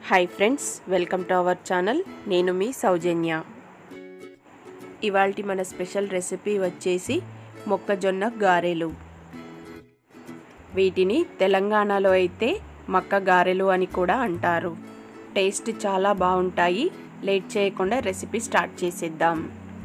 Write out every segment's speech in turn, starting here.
hi friends welcome to our channel నేను మీ సౌజన్య ఇవాల్టి మన స్పెషల్ రెసిపీ వచ్చేసి మొక్కజొన్న గారెలు వీటిని తెలంగాణలో అయితే మక్క గారెలు అని కూడా అంటారు టేస్ట్ చాలా బాగుంటాయి లేట్ చేయకుండా రెసిపీ స్టార్ట్ చేసేద్దాం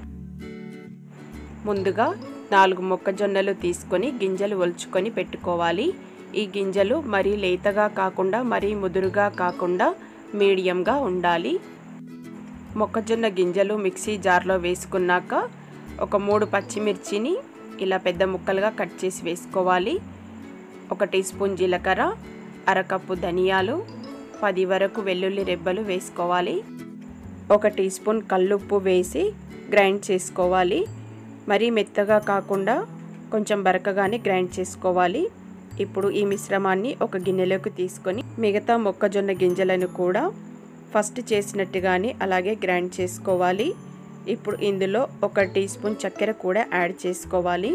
ముందుగా నాలుగు మొక్కజొన్నలు తీసుకొని గింజలు ఒలుచుకొని పెట్టుకోవాలి ఈ గింజలు మరీ లేతగా కాకుండా మరీ ముదురుగా కాకుండా మీడియంగా ఉండాలి మొక్కజొన్న గింజలు మిక్సీ జార్లో వేసుకున్నాక ఒక మూడు పచ్చిమిర్చిని ఇలా పెద్ద ముక్కలుగా కట్ చేసి వేసుకోవాలి ఒక టీ స్పూన్ జీలకర్ర అరకప్పు ధనియాలు పది వరకు వెల్లుల్లి రెబ్బలు వేసుకోవాలి ఒక టీ స్పూన్ కల్లుప్పు వేసి గ్రైండ్ చేసుకోవాలి మరీ మెత్తగా కాకుండా కొంచెం బరకగానే గ్రైండ్ చేసుకోవాలి ఇప్పుడు ఈ మిశ్రమాన్ని ఒక గిన్నెలోకి తీసుకొని మిగతా మొక్కజొన్న గింజలను కూడా ఫస్ట్ చేసినట్టుగానే అలాగే గ్రైండ్ చేసుకోవాలి ఇప్పుడు ఇందులో ఒక టీ స్పూన్ చక్కెర కూడా యాడ్ చేసుకోవాలి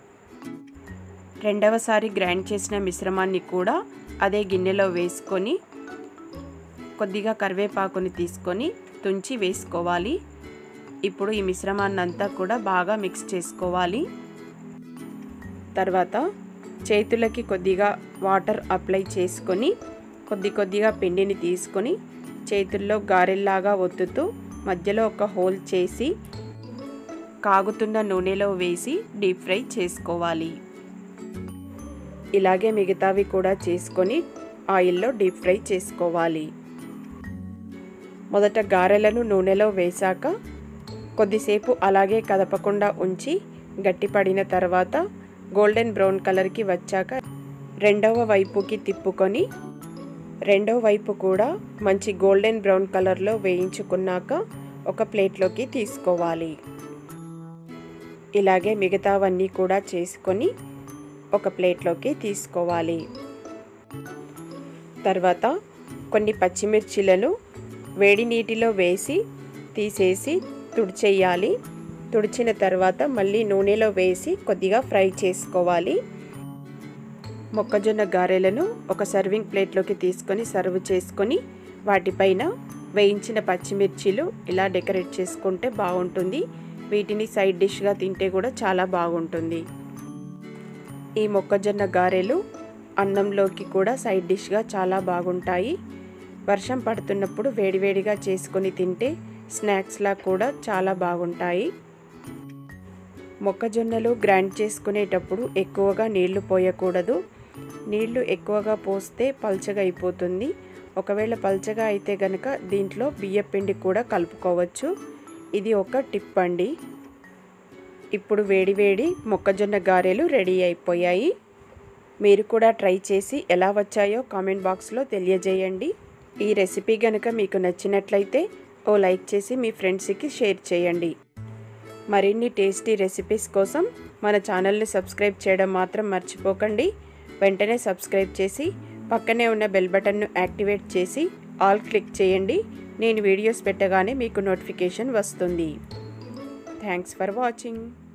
రెండవసారి గ్రైండ్ చేసిన మిశ్రమాన్ని కూడా అదే గిన్నెలో వేసుకొని కొద్దిగా కరివేపాకుని తీసుకొని తుంచి వేసుకోవాలి ఇప్పుడు ఈ మిశ్రమాన్ని అంతా కూడా బాగా మిక్స్ చేసుకోవాలి తర్వాత చేతులకి కొద్దిగా వాటర్ అప్లై చేసుకొని కొద్ది కొద్దిగా పిండిని తీసుకొని చేతుల్లో గారెల్లాగా ఒత్తుతూ మధ్యలో ఒక హోల్ చేసి కాగుతున్న నూనెలో వేసి డీప్ ఫ్రై చేసుకోవాలి ఇలాగే మిగతావి కూడా చేసుకొని ఆయిల్లో డీప్ ఫ్రై చేసుకోవాలి మొదట గారెలను నూనెలో వేశాక కొద్దిసేపు అలాగే కదపకుండా ఉంచి గట్టిపడిన తర్వాత గోల్డెన్ బ్రౌన్ కలర్కి వచ్చాక రెండవ వైపుకి తిప్పుకొని రెండవ వైపు కూడా మంచి గోల్డెన్ బ్రౌన్ కలర్లో వేయించుకున్నాక ఒక ప్లేట్లోకి తీసుకోవాలి ఇలాగే మిగతావన్నీ కూడా చేసుకొని ఒక ప్లేట్లోకి తీసుకోవాలి తర్వాత కొన్ని పచ్చిమిర్చిలను వేడి నీటిలో వేసి తీసేసి తుడిచేయాలి తుడిచిన తర్వాత మళ్ళీ నూనెలో వేసి కొద్దిగా ఫ్రై చేసుకోవాలి మొక్కజొన్న గారెలను ఒక సర్వింగ్ ప్లేట్లోకి తీసుకొని సర్వ్ చేసుకొని వాటిపైన వేయించిన పచ్చిమిర్చిలు ఇలా డెకరేట్ చేసుకుంటే బాగుంటుంది వీటిని సైడ్ డిష్గా తింటే కూడా చాలా బాగుంటుంది ఈ మొక్కజొన్న గారెలు అన్నంలోకి కూడా సైడ్ డిష్గా చాలా బాగుంటాయి వర్షం పడుతున్నప్పుడు వేడివేడిగా చేసుకొని తింటే స్నాక్స్లా కూడా చాలా బాగుంటాయి మొక్కజొన్నలు గ్రైండ్ చేసుకునేటప్పుడు ఎక్కువగా నీళ్లు పోయకూడదు నీళ్లు ఎక్కువగా పోస్తే పల్చగా అయిపోతుంది ఒకవేళ పల్చగా అయితే గనక దీంట్లో బియ్యపిండి కూడా కలుపుకోవచ్చు ఇది ఒక టిప్ అండి ఇప్పుడు వేడివేడి మొక్కజొన్న గారెలు రెడీ అయిపోయాయి మీరు కూడా ట్రై చేసి ఎలా వచ్చాయో కామెంట్ బాక్స్లో తెలియజేయండి ఈ రెసిపీ కనుక మీకు నచ్చినట్లయితే ఓ లైక్ చేసి మీ ఫ్రెండ్స్కి షేర్ చేయండి మరిన్ని టేస్టీ రెసిపీస్ కోసం మన ఛానల్ని సబ్స్క్రైబ్ చేయడం మాత్రం మర్చిపోకండి వెంటనే సబ్స్క్రైబ్ చేసి పక్కనే ఉన్న బెల్ బటన్ను యాక్టివేట్ చేసి ఆల్ క్లిక్ చేయండి నేను వీడియోస్ పెట్టగానే మీకు నోటిఫికేషన్ వస్తుంది థ్యాంక్స్ ఫర్ వాచింగ్